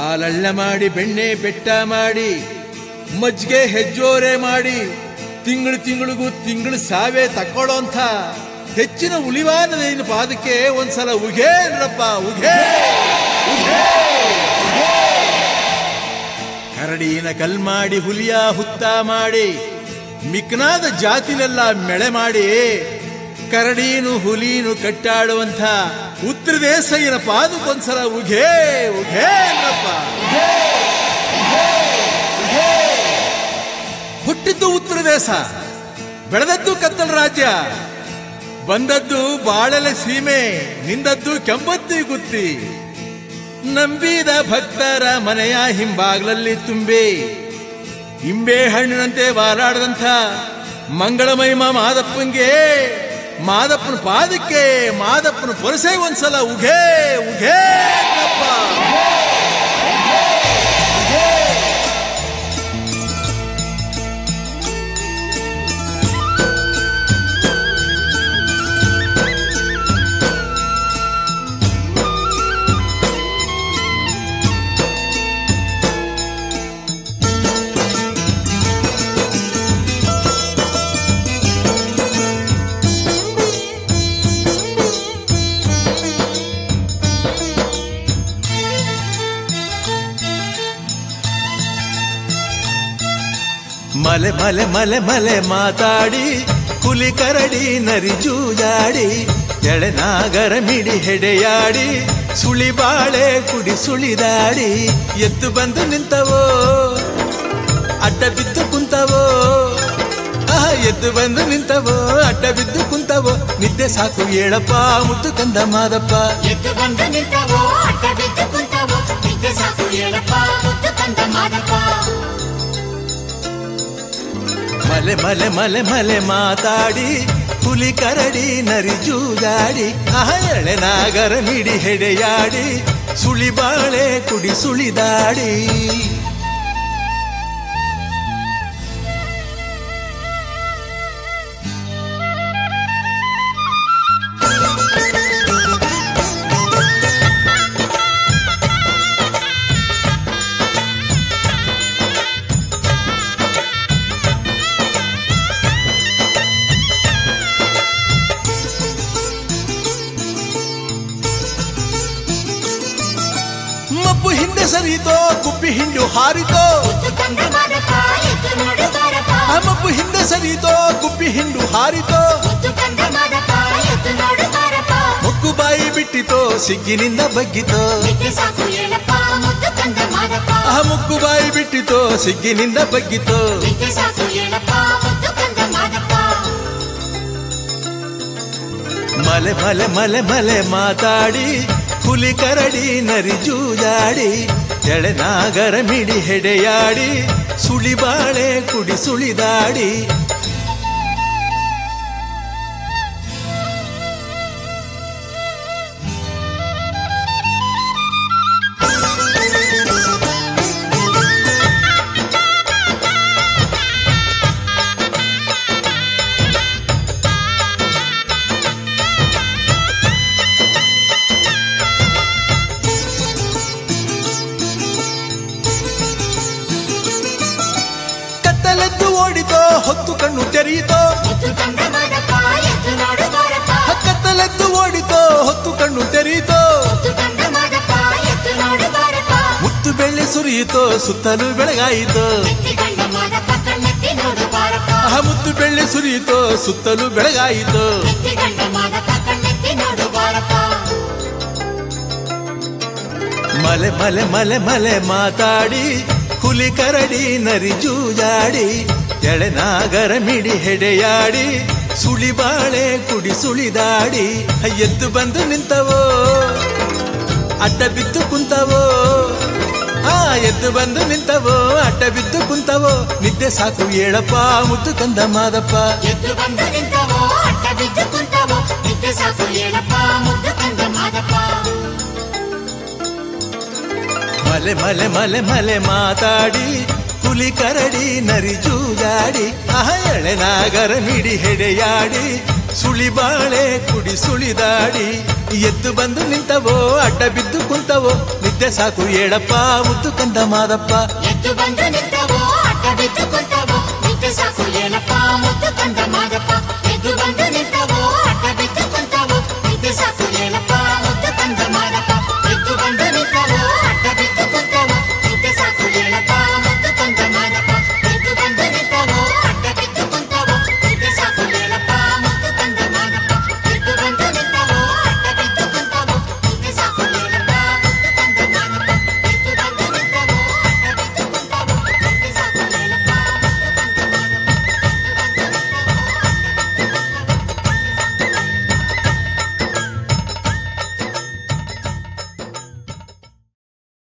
ಹಾಲಳ್ಳ ಮಾಡಿ ಬೆಣ್ಣೆ ಬೆಟ್ಟ ಮಾಡಿ ಮಜ್ಜಿಗೆ ಹೆಜ್ಜೋರೆ ಮಾಡಿ ತಿಂಗಳು ತಿಂಗಳಿಗೂ ತಿಂಗಳು ಸಾವೇ ತಕ್ಕೊಳ್ಳೋಂಥ ಹೆಚ್ಚಿನ ಉಳಿವಾನದೇನು ಪಾದಕ್ಕೆ ಒಂದ್ಸಲ ಉಘೇ ಅನ್ರಪ್ಪ ಉಘೇ ಉಘೇ, ಉಘೇ. ಕರಡಿನ ಕಲ್ ಮಾಡಿ ಹುಲಿಯ ಹುತ್ತ ಮಾಡಿ ಮಿಕ್ನಾದ ಜಾತಿನೆಲ್ಲ ಬೆಳೆ ಮಾಡಿ ಕರಡೀನು ಹುಲಿನು ಕಟ್ಟಾಡುವಂಥ ಉತ್ತರ ದೇಶಯ್ಯನ ಪಾದಕ್ಕೊಂದ್ಸಲ ಉಘೇ ಉಘೇ ಅನ್ರಪ್ಪ ಉಘೇ, ಉಘೇ, ಉಘೇ. ಹುಟ್ಟಿದ್ದು ಉತ್ತರ ದೇಶ ಬೆಳೆದದ್ದು ಕತ್ತಲ ರಾಜ್ಯ ಬಂದದ್ದು ಬಾಳೆಲೆ ಸೀಮೆ ನಿಂದದ್ದು ಕೆಂಬತ್ತಿ ಗುತ್ತಿ ನಂಬಿದ ಭಕ್ತರ ಮನೆಯ ಹಿಂಬಾಗ್ಲಲ್ಲಿ ತುಂಬಿ ಇಂಬೆ ಹಣ್ಣಿನಂತೆ ಬಾರಾಡದಂಥ ಮಂಗಳಮಹಿಮ ಮಾದಪ್ಪಂಗೆ ಮಾದಪ್ಪನ ಪಾದಕ್ಕೆ ಮಾದಪ್ಪನ ಪೊರಸೆ ಒಂದ್ಸಲ ಉಘೇ ಉಘೇ ಅನ್ನಪ್ಪ. ಮಲೆ ಮಲೆ ಮಲೆ ಮಲೆ ಮಾತಾಡಿ ಹುಲಿ ಕರಡಿ ನರಿ ಜೂಜಾಡಿ ಎಳೆನಾಗರ ಮಿಡಿ ಹೆಡೆಯಾಡಿ ಸುಳಿ ಬಾಳೆ ಕುಡಿ ಸುಳಿದಾಡಿ ಎದ್ದು ಬಂದು ನಿಂತವೋ ಅಡ್ಡ ಬಿದ್ದು ಕುಂತವೋ ಆಹ ಎದ್ದು ಬಂದು ನಿಂತವೋ ಅಡ್ಡ ಬಿದ್ದು ಕುಂತವೋ ನಿದ್ದೆ ಸಾಕು ಹೇಳಪ್ಪ ಮುದ್ದು ಕಂದ ಮಾದಪ್ಪ ಎದ್ದು ಬಂದು ನಿಂತವೋ ಅಡ್ಡ ಬಿದ್ದು ಕುಂತವೋ ನಿದ್ದೆ ಸಾಕು ಹೇಳಪ್ಪ ಮುದ್ದು ಕಂದ ಮಾದಪ್ಪ ಮಲೆ ಮಲೆ ಮಲೆ ಮಲೆ ಮಾತಾಡಿ ಹುಲಿ ಕರಡಿ ನರಿ ಜೂಜಾಡಿ ಆಹ ಎಳೆನಾಗರ ಮಿಡಿ ಹೆಡೆಯಾಡಿ ಸುಳಿ ಬಾಳೆ ಕುಡಿ ಸುಳಿದಾಡಿ ಮಬ್ಬು ಹಿಂದೆ ಸರಿತೋ ಗುಬ್ಬಿ ಹಿಂಡು ಹಾರಿತೋ ಮುದ್ದು ಕಂದ ಮಾದಪ್ಪ ಎದ್ದು ನೋಡು ಬಾರಪ್ಪ ಆ ಮಬ್ಬು ಹಿಂದೆ ಸರಿತೋ ಗುಬ್ಬಿ ಹಿಂಡು ಹಾರಿತೋ ಮುದ್ದು ಕಂದ ಮಾದಪ್ಪ ಎದ್ದು ನೋಡು ಬಾರಪ್ಪ ಮುಕ್ಕು ಬಾಯಿ ಬಿಟ್ಟಿತೋ ಸಿಗ್ಗಿನಿಂದ ಬಗ್ಗಿತೋ ನಿದ್ದೆ ಸಾಕು ಹೇಳಪ್ಪ ಮುದ್ದು ಕಂದ ಮಾದಪ್ಪ ಆ ಮುಕ್ಕು ಬಾಯಿ ಬಿಟ್ಟಿತೋ ಸಿಗ್ಗಿನಿಂದ ಬಗ್ಗಿತೋ ನಿದ್ದೆ ಸಾಕು ಹೇಳಪ್ಪ ಮುದ್ದು ಕಂದ ಮಾದಪ್ಪ ಮಲೆ ಮಲೆ ಮಲೆ ಮಲೆ ಮಾತಾಡಿ ಹುಲಿ ಕರಡಿ ನರಿ ಜೂಜಾಡಿ ಎಳೆನಾಗರ ಮಿಡಿ ಹೆಡೆಯಾಡಿ ಸುಳಿ ಬಾಳೆ ಕುಡಿ ಸುಳಿದಾಡಿ ಕತ್ತಲೆದ್ದು ಓಡಿತೋ ಹೊತ್ತು ಕಣ್ಣು ತೆರೆಯಿತೋ ಮುದ್ದು ಕಂದ ಮಾದಪ್ಪ ಎದ್ದು ನೋಡು ಬಾರಪ್ಪ ಕತ್ತಲೆದ್ದು ಓಡಿತೋ ಹೊತ್ತು ಕಣ್ಣು ತೆರೆಯಿತೋ ಮುದ್ದು ಕಂದ ಮಾದಪ್ಪ ಎದ್ದು ನೋಡು ಬಾರಪ್ಪ ಮುತ್ತು ಬೆಳ್ಳಿ ಸುರಿಯಿತೋ ಸುತ್ತಲೂ ಬೆಳಗಾಯಿತೋ ಎತ್ತಿ ಕಂಡ ಮಾದಪ್ಪ ಕಣ್ಣೆತ್ತಿ ನೋಡು ಬಾರಪ್ಪ ಆ ಮುತ್ತು ಬೆಳ್ಳಿ ಸುರಿಯಿತೋ ಸುತ್ತಲೂ ಬೆಳಗಾಯಿತೋ ಎತ್ತಿ ಕಂಡ ಮಾದಪ್ಪ ಕಣ್ಣೆತ್ತಿ ನೋಡು ಬಾರಪ್ಪ ಮಲೆ ಮಲೆ ಮಲೆ ಮಲೆ ಮಾತಾಡಿ ಹುಲಿ ಕರಡಿ ನರಿ ಜೂಜಾಡಿ ಎಳೆನಾಗರ ಮಿಡಿ ಹೆಡೆಯಾಡಿ ಸುಳಿ ಬಾಳೆ ಕುಡಿ ಸುಳಿದಾಡಿ ಎದ್ದು ಬಂದು ನಿಂತವೋ ಅಡ್ಡ ಬಿದ್ದು ಕುಂತವೋ ಆ ಎದ್ದು ಬಂದು ನಿಂತವೋ ಅಡ್ಡ ಬಿದ್ದು ಕುಂತವೋ ನಿದ್ದೆ ಸಾಕು ಹೇಳಪ್ಪ ಮುದ್ದು ಕಂದ ಮಾದಪ್ಪ ಎದ್ದು ಬಂದು ನಿಂತವೋ ಅಡ್ಡ ಬಿದ್ದು ಕುಂತವೋ ನಿದ್ದೆ ಸಾಕು ಹೇಳಪ್ಪ ಮುದ್ದು ಕಂದ ಮಾದಪ್ಪ ಮಲೆ ಮಲೆ ಮಲೆ ಮಲೆ ಮಾತಾಡಿ ಹುಲಿ ಕರಡಿ ನರಿ ಜೂಜಾಡಿ ಆಹ ಎಳೆನಾಗರ ಮಿಡಿ ಹೆಡೆಯಾಡಿ ಸುಳಿ ಬಾಳೆ ಕುಡಿ ಸುಳಿದಾಡಿ ಎದ್ದು ಬಂದು ನಿಂತವೋ ಅಡ್ಡ ಬಿದ್ದು ಕುಂತವೋ ನಿದ್ದೆ ನಿದ್ದೆ ಸಾಕು ಏಳಪ್ಪ ಮುದ್ದು ಕಂದ ಮಾದಪ್ಪ ಎದ್ದು ಬಂದು ನಿಂತ